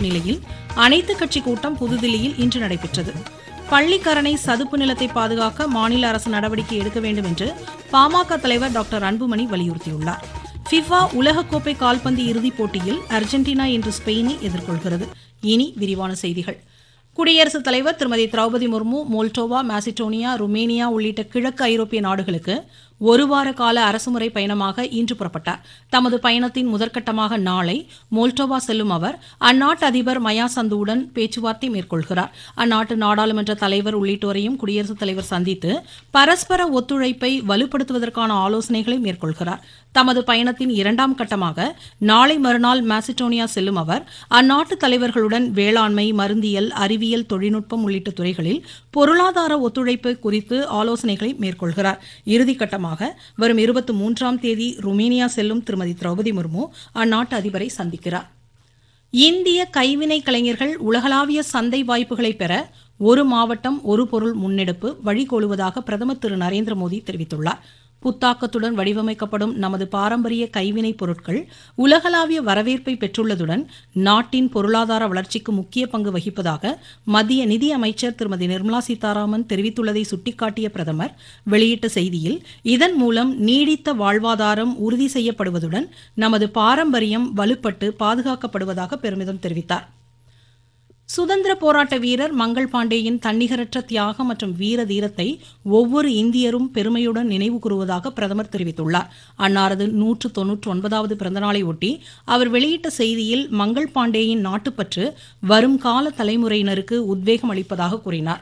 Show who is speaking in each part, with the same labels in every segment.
Speaker 1: நிலையில் அனைத்துக் கட்சி கூட்டம் புதுதில்லியில் இன்று நடைபெற்றது பள்ளிக்கரணை சதுப்பு நிலத்தை பாதுகாக்க மாநில அரசு நடவடிக்கை எடுக்க வேண்டும் என்று பாமக தலைவர் டாக்டர் அன்புமணி வலியுறுத்தியுள்ளார் ஃபிஃபா உலகக்கோப்பை கால்பந்து இறுதிப் போட்டியில் அர்ஜென்டினா இன்று ஸ்பெயினை எதிர்கொள்கிறது இனி விரிவான செய்திகள் குடியரசுத் தலைவர் திருமதி Droupadi Murmu Moldova Macedonia Romania உள்ளிட்ட கிழக்கு ஐரோப்பிய நாடுகளுக்கு ஒருவார கால அரசுமுறை பயணமாக இன்று புறப்பட்டார் தமது பயணத்தின் முதற்கட்டமாக நாளை மோல்டோவா செல்லும் அவர் அந்நாட்டு அதிபர் மயா சந்துவுடன் பேச்சுவார்த்தை மேற்கொள்கிறார் அந்நாட்டு நாடாளுமன்ற தலைவர் உள்ளிட்டோரையும் குடியரசுத் தலைவர் சந்தித்து பரஸ்பர ஒத்துழைப்பை வலுப்படுத்துவதற்கான ஆலோசனைகளை மேற்கொள்கிறார் தமது பயணத்தின் இரண்டாம் கட்டமாக நாளை மறுநாள் மாசிடோனியா செல்லும் அவர் அந்நாட்டு தலைவர்களுடன் வேளாண்மை மருந்தியல் அறிவியல் தொழில்நுட்பம் உள்ளிட்ட துறைகளில் பொருளாதார ஒத்துழைப்பு குறித்து ஆலோசனைகளை மேற்கொள்கிறார் இறுதிக்கட்டமாக வரும் இருபத்தி மூன்றாம் தேதி ருமேனியா செல்லும் திருமதி திரௌபதி முர்மு அந்நாட்டு அதிபரை சந்திக்கிறார் இந்திய கைவினை கலைஞர்கள் உலகளாவிய சந்தை வாய்ப்புகளை பெற ஒரு மாவட்டம் ஒரு பொருள் முன்னெடுப்பு வழிகோலுவதாக பிரதமர் திரு நரேந்திர மோடி தெரிவித்துள்ளார் புத்தாக்கத்துடன் வடிவமைக்கப்படும் நமது பாரம்பரிய கைவினைப் பொருட்கள் உலகளாவிய வரவேற்பை பெற்றுள்ளதுடன் நாட்டின் பொருளாதார வளர்ச்சிக்கு முக்கிய பங்கு வகிப்பதாக மத்திய நிதி அமைச்சர் திருமதி நிர்மலா சீதாராமன் தெரிவித்துள்ளதை சுட்டிக்காட்டிய பிரதமர் வெளியிட்ட செய்தியில் இதன் மூலம் நீடித்த வாழ்வாதாரம் உறுதி செய்யப்படுவதுடன் நமது பாரம்பரியம் வலுப்பட்டு பாதுகாக்கப்படுவதாக பெருமிதம் தெரிவித்தார் சுதந்திர போராட்ட வீரர் மங்கள் பாண்டேயின் தன்னிகரற்ற தியாகம் மற்றும் வீர தீரத்தை ஒவ்வொரு இந்தியரும் பெருமையுடன் நினைவு கூறுவதாக பிரதமர் தெரிவித்துள்ளார் அன்னாரது நூற்று தொன்னூற்று ஒன்பதாவது பிறந்தநாளை ஒட்டி அவர் வெளியிட்ட செய்தியில் மங்கள் பாண்டேயின் நாட்டுப்பற்று வரும் கால தலைமுறையினருக்கு உத்வேகம் அளிப்பதாக கூறினார்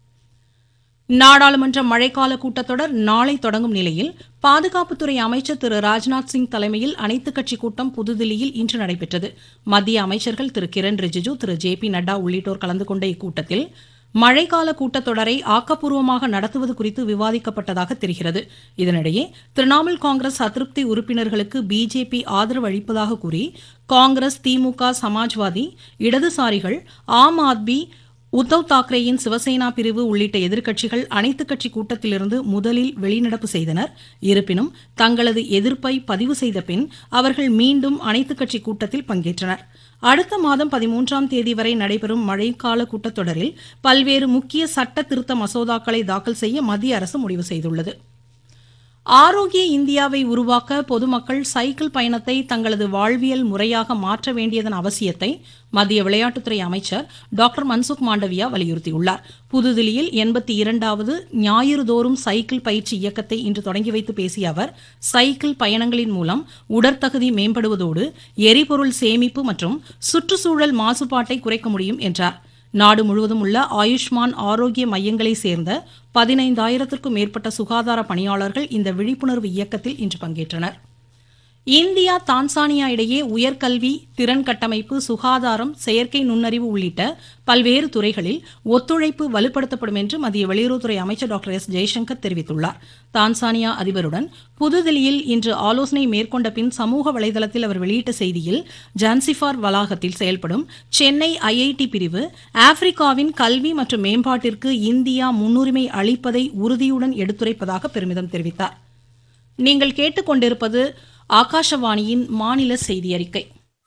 Speaker 1: நாடாளுமன்ற மழைக்கால கூட்டத்தொடர் நாளை தொடங்கும் நிலையில் பாதுகாப்புத்துறை அமைச்சர் திரு ராஜ்நாத் சிங் தலைமையில் அனைத்துக் கட்சி கூட்டம் புதுதில்லியில் இன்று நடைபெற்றது மத்திய அமைச்சர்கள் திரு கிரண் ரிஜிஜு திரு ஜே பி நட்டா உள்ளிட்டோர் கலந்து கொண்ட இக்கூட்டத்தில் மழைக்கால கூட்டத்தொடரை ஆக்கப்பூர்வமாக நடத்துவது குறித்து விவாதிக்கப்பட்டதாக தெரிகிறது இதனிடையே திரிணாமுல் காங்கிரஸ் அதிருப்தி உறுப்பினர்களுக்கு பிஜேபி ஆதரவு அளிப்பதாக கூறி காங்கிரஸ் திமுக சமாஜ்வாதி இடதுசாரிகள் ஆம் ஆத்மி உத்தவ் தாக்கரேயின் சிவசேனா பிரிவு உள்ளிட்ட எதிர்க்கட்சிகள் அனைத்துக் கட்சி கூட்டத்திலிருந்து முதலில் வெளிநடப்பு செய்தனர் இருப்பினும் தங்களது எதிர்ப்பை பதிவு செய்த பின் அவர்கள் மீண்டும் அனைத்துக் கட்சி கூட்டத்தில் பங்கேற்றனர் அடுத்த மாதம் பதிமூன்றாம் தேதி வரை நடைபெறும் மழைக்கால கூட்டத்தொடரில் பல்வேறு முக்கிய சட்ட திருத்த மசோதாக்களை தாக்கல் செய்ய மத்திய அரசு முடிவு செய்துள்ளது ஆரோக்கிய இந்தியாவை உருவாக்க பொதுமக்கள் சைக்கிள் பயணத்தை தங்களது வாழ்வியல் முறையாக மாற்ற வேண்டியதன் அவசியத்தை மத்திய விளையாட்டுத்துறை அமைச்சர் டாக்டர் மன்சுக் மாண்டவியா வலியுறுத்தியுள்ளார் புதுதில்லியில் எண்பத்தி இரண்டாவது ஞாயிறுதோறும் சைக்கிள் பயிற்சி இயக்கத்தை இன்று தொடங்கி வைத்து பேசிய அவர் சைக்கிள் பயணங்களின் மூலம் உடற்தகுதி மேம்படுவதோடு எரிபொருள் சேமிப்பு மற்றும் சுற்றுச்சூழல் மாசுபாட்டை குறைக்க முடியும் என்றார் நாடு முழுவதும் உள்ள ஆயுஷ்மான் ஆரோக்கிய மையங்களை சேர்ந்த பதினைந்தாயிரத்திற்கும் மேற்பட்ட சுகாதார பணியாளர்கள் இந்த விழிப்புணர்வு இயக்கத்தில் இன்று பங்கேற்றனர் இந்தியா தான்சானியா இடையே உயர்கல்வி திறன் கட்டமைப்பு சுகாதாரம் செயற்கை நுண்ணறிவு உள்ளிட்ட பல்வேறு துறைகளில் ஒத்துழைப்பு வலுப்படுத்தப்படும் என்று மத்திய வெளியுறவுத்துறை அமைச்சர் டாக்டர் எஸ் ஜெய்சங்கர் தெரிவித்துள்ளார் தான்சானியா அதிபருடன் புதுதில்லியில் இன்று ஆலோசனை மேற்கொண்ட பின் சமூக வலைதளத்தில் அவர் வெளியிட்ட செய்தியில் ஜான்சிஃபார் வளாகத்தில் செயல்படும் சென்னை ஐஐடி பிரிவு ஆப்பிரிக்காவின் கல்வி மற்றும் மேம்பாட்டிற்கு இந்தியா முன்னுரிமை அளிப்பதை உறுதியுடன் எடுத்துரைப்பதாக பெருமிதம் தெரிவித்தார் நீங்கள் கேட்டுக்கொண்டிருப்பது ஆகாஷவாணியின் மாநில செய்தி அறிக்கை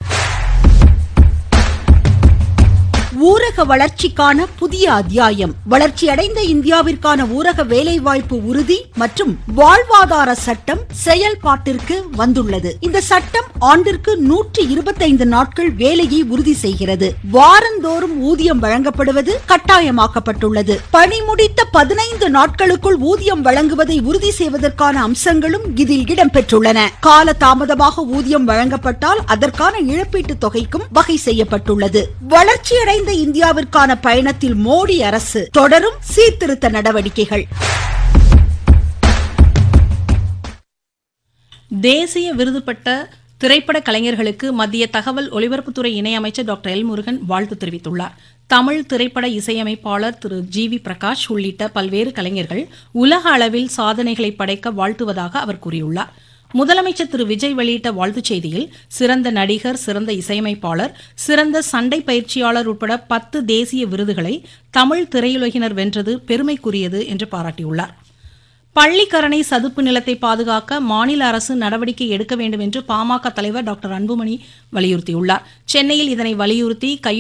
Speaker 2: ஊரக வளர்ச்சிக்கான புதிய அத்தியாயம் வளர்ச்சியடைந்த இந்தியாவிற்கான ஊரக வேலைவாய்ப்பு உறுதி மற்றும் வாழ்வாதார சட்டம் செயல்பாட்டிற்கு வந்துள்ளது இந்த சட்டம் ஆண்டிற்கு நூற்றி இருபத்தைந்து நாட்கள் வேலையை உறுதி செய்கிறது வாரந்தோறும் ஊதியம் வழங்கப்படுவது கட்டாயமாக்கப்பட்டுள்ளது பணி முடித்த பதினைந்து நாட்களுக்குள் ஊதியம் வழங்குவதை உறுதி செய்வதற்கான அம்சங்களும் இதில் இடம்பெற்றுள்ளன கால தாமதமாக ஊதியம் வழங்கப்பட்டால் அதற்கான இழப்பீட்டுத் தொகைக்கும் வகை செய்யப்பட்டுள்ளது வளர்ச்சியடைந்த இந்தியாவிற்கான பயணத்தில் மோடி அரசு தொடரும் சீர்திருத்த நடவடிக்கைகள்
Speaker 1: தேசிய விருது பெற்ற திரைப்பட கலைஞர்களுக்கு மத்திய தகவல் ஒலிபரப்புத்துறை இணையமைச்சர் டாக்டர் எல் முருகன் வாழ்த்து தெரிவித்துள்ளார் தமிழ் திரைப்பட இசையமைப்பாளர் திரு ஜி வி பிரகாஷ் உள்ளிட்ட பல்வேறு கலைஞர்கள் உலக அளவில் சாதனைகளை படைக்க வாழ்த்துவதாக அவர் கூறியுள்ளார் முதலமைச்சர் திரு விஜய் வெளியிட்ட வாழ்த்துச் செய்தியில் சிறந்த நடிகர் சிறந்த இசையமைப்பாளர் சிறந்த சண்டை பயிற்சியாளர் உட்பட பத்து தேசிய விருதுகளை தமிழ் திரையுலகினர் வென்றது பெருமைக்குரியது என்று பாராட்டியுள்ளார் பள்ளிக்கரணை சதுப்பு நிலத்தை பாதுகாக்க மாநில அரசு நடவடிக்கை எடுக்க வேண்டும் என்று பாமக தலைவர் டாக்டர் அன்புமணி வலியுறுத்தியுள்ளார் சென்னையில் இதனை வலியுறுத்தி கையெழுத்து